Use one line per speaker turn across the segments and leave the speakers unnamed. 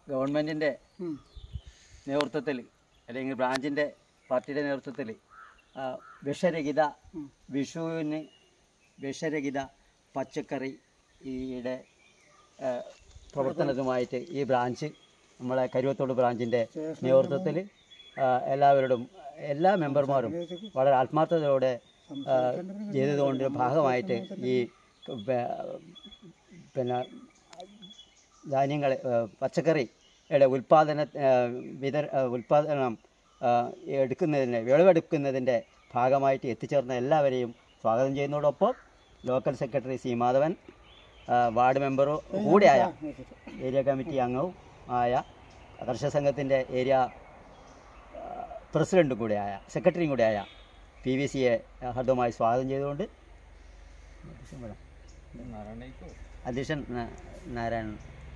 ഗവൺമെൻറ്റിൻ്റെ
ഉം.
നേതൃത്വത്തിൽ അല്ലെങ്കിൽ ബ്രാഞ്ചിൻ്റെ പാർട്ടിയുടെ നേതൃത്വത്തിൽ ആ, വിഷരഹിത
ഉം.
വിഷുവിന് വിഷരഹിത പച്ചക്കറി ഈയുടെ ആ, പ്രവർത്തനവുമായിട്ട് ഈ ബ്രാഞ്ച് നമ്മളെ കരുവത്തോട് ബ്രാഞ്ചിൻ്റെ നേതൃത്വത്തിൽ ആ, എല്ലാവരോടും എല്ലാ മെമ്പർമാരും വളരെ ആത്മാർത്ഥതയോടെ ആ, ചെയ്തതുകൊണ്ട് ഭാഗമായിട്ട് ഈ പ- പിന്നെ ധാന്യങ്ങൾ പച്ചക്കറിയുടെ ഉൽപ്പാദന ആ, വിതര ആ, ഉൽപ്പാദനം ആ, എടുക്കുന്നതിന് വിളവെടുക്കുന്നതിൻ്റെ ഭാഗമായിട്ട് എത്തിച്ചേർന്ന എല്ലാവരെയും സ്വാഗതം ചെയ്യുന്നതോടൊപ്പം ലോക്കൽ സെക്രട്ടറി സി മാധവൻ ആ, വാർഡ് മെമ്പറും കൂടെയായ ഏരിയ കമ്മിറ്റി അംഗവും ആയ കർഷക സംഘത്തിൻ്റെ ഏരിയ ആ, പ്രസിഡൻറ്റും കൂടെയായ സെക്രട്ടറിയും കൂടെയായ പി വി സിയെ ഹർദമായി സ്വാഗതം ചെയ്തുകൊണ്ട് അധ്യക്ഷൻ ന- നാരായണൻ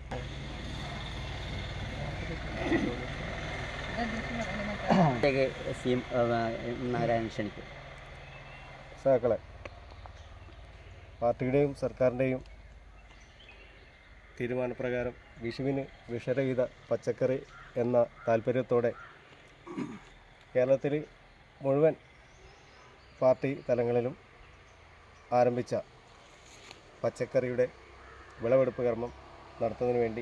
ലേക്ക് സി ആ, നാരായണൻ ക്ഷണിക്കും
സഹാക്കളെ പാർട്ടിയുടെയും സർക്കാരിൻ്റെയും തീരുമാനപ്രകാരം വിഷുവിന് വിഷരഹിത പച്ചക്കറി എന്ന താല്പര്യത്തോടെ കേരളത്തിൽ മുഴുവൻ പാർട്ടി തലങ്ങളിലും ആരംഭിച്ച പച്ചക്കറിയുടെ വിളവെടുപ്പ് കർമ്മം നടത്തുന്നതിന് വേണ്ടി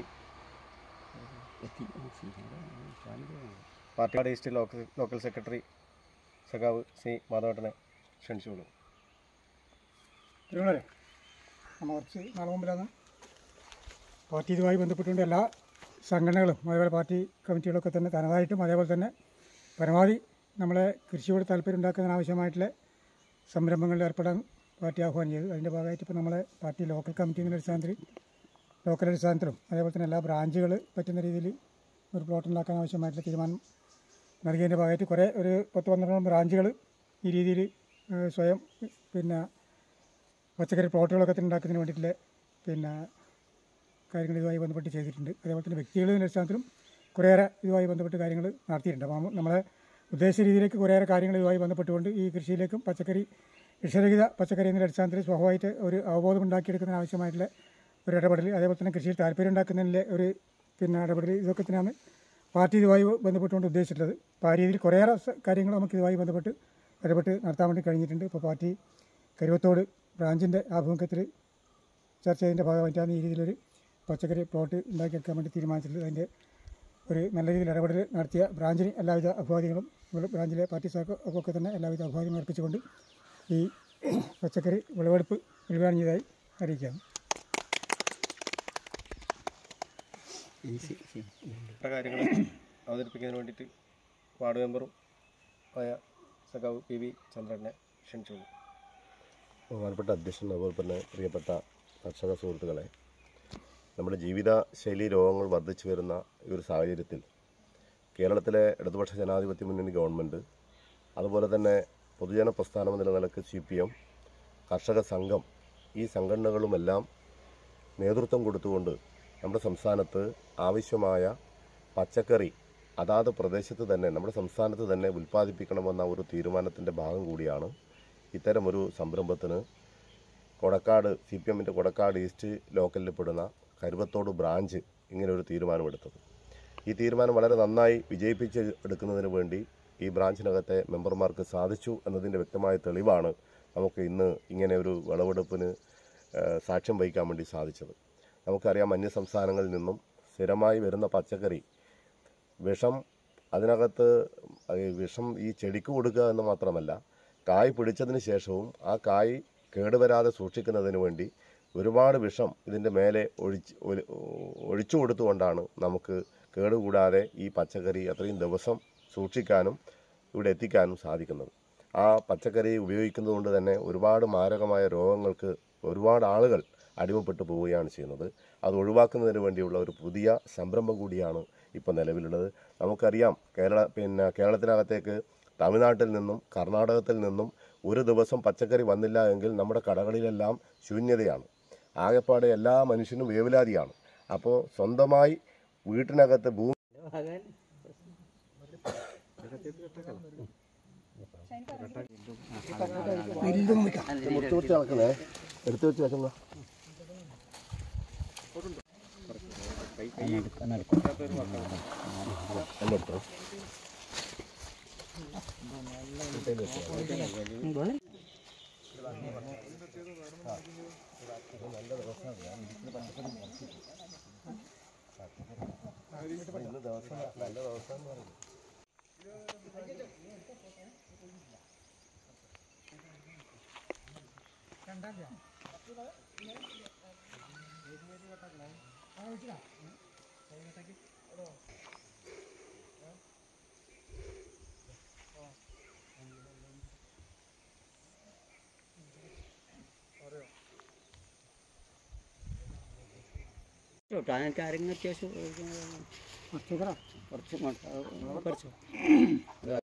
പാർട്ടിയുടെ ഈസ്റ്റ് ലോക്കൽ ലോക്കൽ സെക്രട്ടറി സഖാവ് സി മാധവട്ടനെ ക്ഷണിച്ചുകൊള്ളു
തിരുവള്ളരെ നമ്മൾ കുറച്ച് നാളെ മുമ്പിലാണ് പാർട്ടി ഇതുമായി ബന്ധപ്പെട്ടുകൊണ്ട് എല്ലാ സംഘടനകളും അതേപോലെ പാർട്ടി കമ്മിറ്റികളൊക്കെ തന്നെ തനതായിട്ടും അതേപോലെ തന്നെ പരമാവധി നമ്മളെ കൃഷിയോട് താല്പര്യം ഉണ്ടാക്കുന്നതിന് ആവശ്യമായിട്ടുള്ള സംരംഭങ്ങളിൽ ഏർപ്പെടാൻ പാർട്ടി ആഹ്വാനം ചെയ്തു അതിൻ്റെ ഭാഗമായിട്ട് ഇപ്പോൾ നമ്മളെ പാർട്ടി ലോക്കൽ കമ്മിറ്റി എന്ന അടിസ്ഥാനത്തിൽ ലോക്കൽ അടിസ്ഥാനത്തിലും അതേപോലെ തന്നെ എല്ലാ ബ്രാഞ്ചുകൾ പറ്റുന്ന രീതിയിൽ ഒരു പ്ലോട്ട് ഉണ്ടാക്കാൻ ആവശ്യമായിട്ടുള്ള തീരുമാനം നൽകിയതിൻ്റെ ഭാഗമായിട്ട് കുറേ ഒരു പത്ത് പന്ത്രണ്ടോളം ബ്രാഞ്ചുകൾ ഈ രീതിയിൽ ഏഹ്, സ്വയം പിന്നെ പച്ചക്കറി പ്ലോട്ടുകളൊക്കെ തന്നെ ഉണ്ടാക്കുന്നതിന് വേണ്ടിയിട്ടുള്ള പിന്നെ കാര്യങ്ങൾ ഇതുമായി ബന്ധപ്പെട്ട് ചെയ്തിട്ടുണ്ട് അതേപോലെ തന്നെ വ്യക്തികളുടെ അടിസ്ഥാനത്തിലും കുറേയേറെ ഇതുമായി ബന്ധപ്പെട്ട് കാര്യങ്ങൾ നടത്തിയിട്ടുണ്ട് അപ്പോൾ നമ്മളെ ഉദ്ദേശിച്ച രീതിയിലേക്ക് കുറേയേറെ കാര്യങ്ങൾ ഇതുമായി ബന്ധപ്പെട്ടുകൊണ്ട് ഈ കൃഷിയിലേക്കും പച്ചക്കറി വിഷരഹിത പച്ചക്കറി എന്നതിൻ്റെ അടിസ്ഥാനത്തിൽ സ്വഭാവമായിട്ട് ഒരു അവബോധം ഉണ്ടാക്കിയെടുക്കുന്നതിന് ആവശ്യമായിട്ടുള്ള ഒരു ഇടപെടൽ അതേപോലെ തന്നെ കൃഷിയിൽ താല്പര്യം ഉണ്ടാക്കുന്നതിലെ ഒരു പിന്നെ ഇടപെടൽ ഇതൊക്കെ തന്നെയാണ് പാർട്ടി ഇതുമായി ബന്ധപ്പെട്ടുകൊണ്ട് ഉദ്ദേശിച്ചിട്ടുള്ളത് അപ്പോൾ ആ രീതിയിൽ കുറേയേറെ സ- കാര്യങ്ങൾ നമുക്ക് ഇതുമായി ബന്ധപ്പെട്ട് ഇടപെട്ട് നടത്താൻ വേണ്ടി കഴിഞ്ഞിട്ടുണ്ട് ഇപ്പോൾ പാർട്ടി കരുവത്തോട് ബ്രാഞ്ചിൻ്റെ ആഭിമുഖ്യത്തിൽ ചർച്ച ചെയ്തതിൻ്റെ ഭാഗമായിട്ടാണ് ഈ രീതിയിലൊരു പച്ചക്കറി പ്ലോട്ട് ഉണ്ടാക്കിയെടുക്കാൻ വേണ്ടി തീരുമാനിച്ചിട്ടുള്ളത് അതിൻ്റെ ഒരു നല്ല രീതിയിൽ ഇടപെടൽ നടത്തിയ ബ്രാഞ്ചിന് എല്ലാവിധ അഭിവാദ്യങ്ങളും ഇവിടെ ബ്രാഞ്ചിലെ പാർട്ടി ഒക്കെ തന്നെ എല്ലാവിധ അഭിവാദ്യങ്ങളും അർപ്പിച്ചുകൊണ്ട് ഈ പച്ചക്കറി വിളവെടുപ്പ് ഉദ്ഘാടനം ചെയ്തതായി അറിയിക്കാം
ഇത്ര കാര്യങ്ങൾ അവതരിപ്പിക്കുന്നതിന് വേണ്ടിയിട്ട് വാർഡ് മെമ്പറും ആയ സഖാവ് പി വി ചന്ദ്രനെ ക്ഷണിച്ചുള്ളൂ
ബഹുമാനപ്പെട്ട അധ്യക്ഷൻ അതുപോലെ തന്നെ പ്രിയപ്പെട്ട കർഷക സുഹൃത്തുക്കളെ നമ്മുടെ ജീവിത ശൈലി രോഗങ്ങൾ വർദ്ധിച്ചു വരുന്ന ഈ ഒരു സാഹചര്യത്തിൽ കേരളത്തിലെ ഇടതുപക്ഷ ജനാധിപത്യ മുന്നണി ഗവൺമെൻറ് അതുപോലെ തന്നെ പൊതുജന പ്രസ്ഥാനം എന്ന നിലക്ക് സി പി എം കർഷക സംഘം ഈ സംഘടനകളുമെല്ലാം നേതൃത്വം കൊടുത്തുകൊണ്ട് നമ്മുടെ സംസ്ഥാനത്ത് ആവശ്യമായ പച്ചക്കറി അതാത് പ്രദേശത്ത് തന്നെ നമ്മുടെ സംസ്ഥാനത്ത് തന്നെ ഉൽപ്പാദിപ്പിക്കണമെന്ന ഒരു തീരുമാനത്തിൻ്റെ ഭാഗം കൂടിയാണ് ഇത്തരമൊരു സംരംഭത്തിന് കൊടക്കാട് സി പി എമ്മിൻ്റെ കൊടക്കാട് ഈസ്റ്റ് ലോക്കലിൽ പെടുന്ന കരുവത്തോട് ബ്രാഞ്ച് ഇങ്ങനെ ഒരു തീരുമാനമെടുത്തത് ഈ തീരുമാനം വളരെ നന്നായി വിജയിപ്പിച്ച് എടുക്കുന്നതിന് വേണ്ടി ഈ ബ്രാഞ്ചിനകത്തെ മെമ്പർമാർക്ക് സാധിച്ചു എന്നതിൻ്റെ വ്യക്തമായ തെളിവാണ് നമുക്ക് ഇന്ന് ഇങ്ങനെ ഒരു വിളവെടുപ്പിന് ഏഹ്, സാക്ഷ്യം വഹിക്കാൻ വേണ്ടി സാധിച്ചത് നമുക്കറിയാം അന്യ സംസ്ഥാനങ്ങളിൽ നിന്നും സ്ഥിരമായി വരുന്ന പച്ചക്കറി വിഷം അതിനകത്ത് ഈ വിഷം ഈ ചെടിക്ക് കൊടുക്കുക എന്ന് മാത്രമല്ല കായ് പിടിച്ചതിന് ശേഷവും ആ കായ് കേടുവരാതെ സൂക്ഷിക്കുന്നതിന് വേണ്ടി ഒരുപാട് വിഷം ഇതിൻ്റെ മേലെ ഒഴിച്ച് ഒലി- ഒഴിച്ചു കൊടുത്തുകൊണ്ടാണ് നമുക്ക് കേടുകൂടാതെ ഈ പച്ചക്കറി അത്രയും ദിവസം സൂക്ഷിക്കാനും ഇവിടെ എത്തിക്കാനും സാധിക്കുന്നത് ആ പച്ചക്കറി ഉപയോഗിക്കുന്നത് കൊണ്ട് തന്നെ ഒരുപാട് മാരകമായ രോഗങ്ങൾക്ക് ഒരുപാട് ആളുകൾ അടിമപ്പെട്ടു പോവുകയാണ് ചെയ്യുന്നത് അത് ഒഴിവാക്കുന്നതിന് വേണ്ടിയുള്ള ഒരു പുതിയ സംരംഭം കൂടിയാണ് ഇപ്പോൾ നിലവിലുള്ളത് നമുക്കറിയാം കേരള പിന്നെ കേരളത്തിനകത്തേക്ക് തമിഴ്നാട്ടിൽ നിന്നും കർണാടകത്തിൽ നിന്നും ഒരു ദിവസം പച്ചക്കറി വന്നില്ല എങ്കിൽ നമ്മുടെ കടകളിലെല്ലാം ശൂന്യതയാണ് ആകെപ്പാടെ എല്ലാ മനുഷ്യനും വേവലാതിയാണ് അപ്പോൾ സ്വന്തമായി വീട്ടിനകത്ത് ഭൂമി മുറിച്ച് മുറിച്ച് നടക്കണേ എടുത്തു വെച്ച് വെച്ചോ എന്നെടുത്തോ
കേട്ടോ അതിനൊക്കെ ആരെങ്കിലും അത്യാവശ്യം
കുറച്ച്
കുറച്ച് കുറച്ച്